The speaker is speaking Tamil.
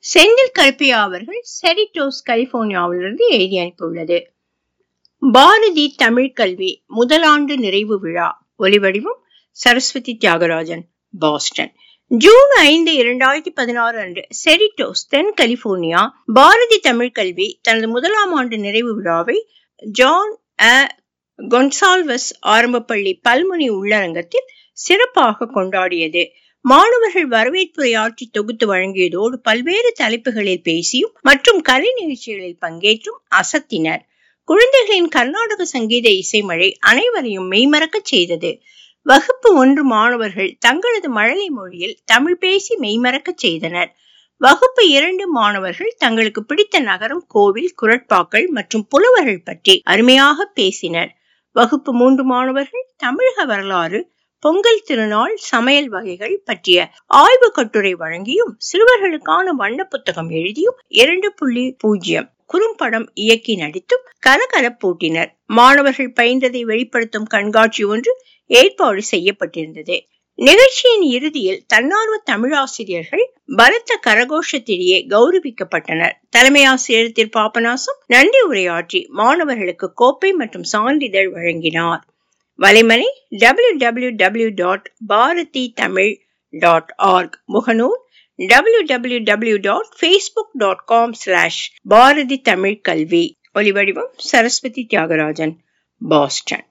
செந்தில் கருப்பையா அவர்கள் செரிட்டோஸ் கலிபோர்னியாவிலிருந்து எழுதி அனுப்பியுள்ளது பாரதி தமிழ் கல்வி முதலாண்டு நிறைவு விழா ஒலிவடிவம் சரஸ்வதி தியாகராஜன் பாஸ்டன் ஜூன் ஐந்து இரண்டாயிரத்தி பதினாறு அன்று செரிட்டோஸ் தென் கலிபோர்னியா பாரதி தமிழ் கல்வி தனது முதலாம் ஆண்டு நிறைவு விழாவை ஜான் அ கொன்சால்வஸ் ஆரம்பப்பள்ளி பல்முனி உள்ளரங்கத்தில் சிறப்பாக கொண்டாடியது மாணவர்கள் வரவேற்புரையாற்றி தொகுத்து வழங்கியதோடு பல்வேறு தலைப்புகளில் பேசியும் மற்றும் கலை நிகழ்ச்சிகளில் பங்கேற்றும் அசத்தினர் குழந்தைகளின் கர்நாடக சங்கீத இசைமழை அனைவரையும் மெய்மறக்கச் செய்தது வகுப்பு ஒன்று மாணவர்கள் தங்களது மழலை மொழியில் தமிழ் பேசி மெய்மறக்கச் செய்தனர் வகுப்பு இரண்டு மாணவர்கள் தங்களுக்கு பிடித்த நகரம் கோவில் குரட்பாக்கள் மற்றும் புலவர்கள் பற்றி அருமையாக பேசினர் வகுப்பு மூன்று மாணவர்கள் தமிழக வரலாறு பொங்கல் திருநாள் சமையல் வகைகள் பற்றிய ஆய்வு கட்டுரை வழங்கியும் சிறுவர்களுக்கான வண்ண புத்தகம் எழுதியும் இரண்டு புள்ளி பூஜ்ஜியம் குறும்படம் இயக்கி நடித்தும் கலகலப்பூட்டினர் மாணவர்கள் பயின்றதை வெளிப்படுத்தும் கண்காட்சி ஒன்று ஏற்பாடு செய்யப்பட்டிருந்தது நிகழ்ச்சியின் இறுதியில் தன்னார்வ தமிழாசிரியர்கள் பலத்த கரகோஷத்திலேயே கௌரவிக்கப்பட்டனர் தலைமை ஆசிரியர் திரு பாபநாசம் நன்றி உரையாற்றி மாணவர்களுக்கு கோப்பை மற்றும் சான்றிதழ் வழங்கினார் வலைமனை W W W dot Bharathi Tamil dot org முகநூல் W W W dot Facebook dot com slash Bharathi Tamil Kalvi ஒலிவடிவம் சரஸ்வதி தியாகராஜன் பாஸ்டன்